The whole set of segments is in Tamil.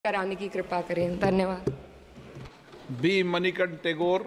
कराने की कृपा करें धन्यवाद बी मणिकंठ टेगोर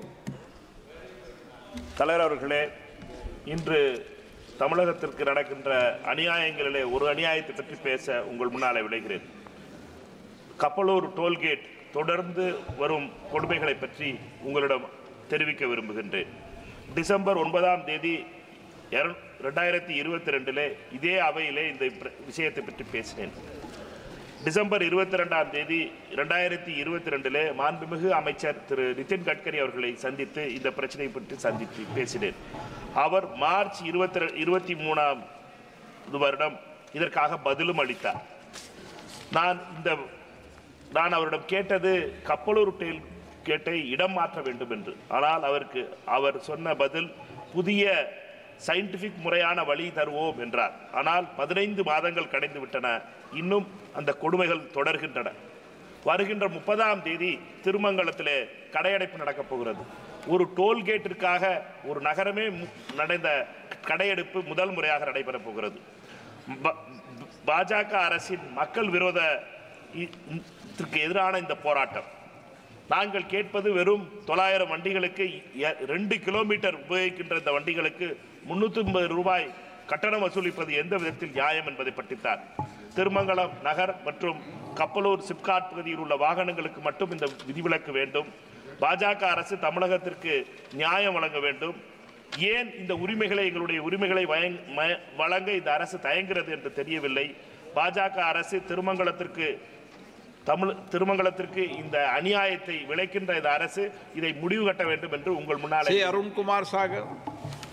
தலைவர் அவர்களே இன்று தமிழகத்திற்கு நடக்கின்ற அநியாயங்களிலே ஒரு அநியாயத்தை பற்றி பேச உங்கள் முன்னாலே விளைகிறேன் கப்பலூர் டோல்கேட் தொடர்ந்து வரும் கொடுமைகளை பற்றி உங்களிடம் தெரிவிக்க விரும்புகின்றேன் டிசம்பர் ஒன்பதாம் தேதி ரெண்டாயிரத்தி இருபத்தி ரெண்டிலே இதே அவையிலே இந்த பிர- விஷயத்தை பற்றி பேசினேன் டிசம்பர் இருபத்தி ரெண்டாம் தேதி ரெண்டாயிரத்தி இருபத்தி ரெண்டிலே மாண்புமிகு அமைச்சர் திரு நிதின் கட்கரி அவர்களை சந்தித்து இந்த பிரச்சனை பற்றி சந்தித்து பேசினேன் அவர் மார்ச் இருபத்தி இருபத்தி மூணாம் வருடம் இதற்காக பதிலும் அளித்தார் நான் இந்த நான் அவரிடம் கேட்டது கப்பலூர் டெயில் கேட்டை இடம் மாற்ற வேண்டும் என்று ஆனால் அவருக்கு அவர் சொன்ன பதில் புதிய சயின்டிபிக் முறையான வழி தருவோம் என்றார் ஆனால் பதினைந்து மாதங்கள் கடந்து விட்டன இன்னும் அந்த கொடுமைகள் தொடர்கின்றன வருகின்ற முப்பதாம் தேதி திருமங்கலத்திலே கடையடைப்பு நடக்கப் போகிறது ஒரு டோல்கேட்டிற்காக ஒரு நகரமே மு- நடந்த கடையெடுப்பு முதல் முறையாக நடைபெறப் போகிறது ப- பாஜக அரசின் மக்கள் விரோத இ- த்திற்கு எதிரான இந்த போராட்டம் நாங்கள் கேட்பது வெறும் தொள்ளாயிரம் வண்டிகளுக்கு எ- ரெண்டு கிலோமீட்டர் உபயோகிக்கின்ற இந்த வண்டிகளுக்கு முன்னூத்தி ஐம்பது ரூபாய் கட்டணம் வசூலிப்பது எந்த விதத்தில் நியாயம் என்பதை பற்றித்தான் திருமங்கலம் நகர் மற்றும் கப்பலூர் சிப்காட் பகுதியில் உள்ள வாகனங்களுக்கு மட்டும் இந்த விதிவிலக்கு வேண்டும் பாஜக அரசு தமிழகத்திற்கு நியாயம் வழங்க வேண்டும் ஏன் இந்த உரிமைகளை எங்களுடைய உரிமைகளை வயங்- ம- வழங்க இந்த அரசு தயங்குகிறது என்று தெரியவில்லை பாஜக அரசு திருமங்கலத்திற்கு தமிழ் திருமங்கலத்திற்கு இந்த அநியாயத்தை விளைக்கின்ற இந்த அரசு இதை முடிவு கட்ட வேண்டும் என்று உங்கள் முன்னாலே सी अरुण कुमार सागर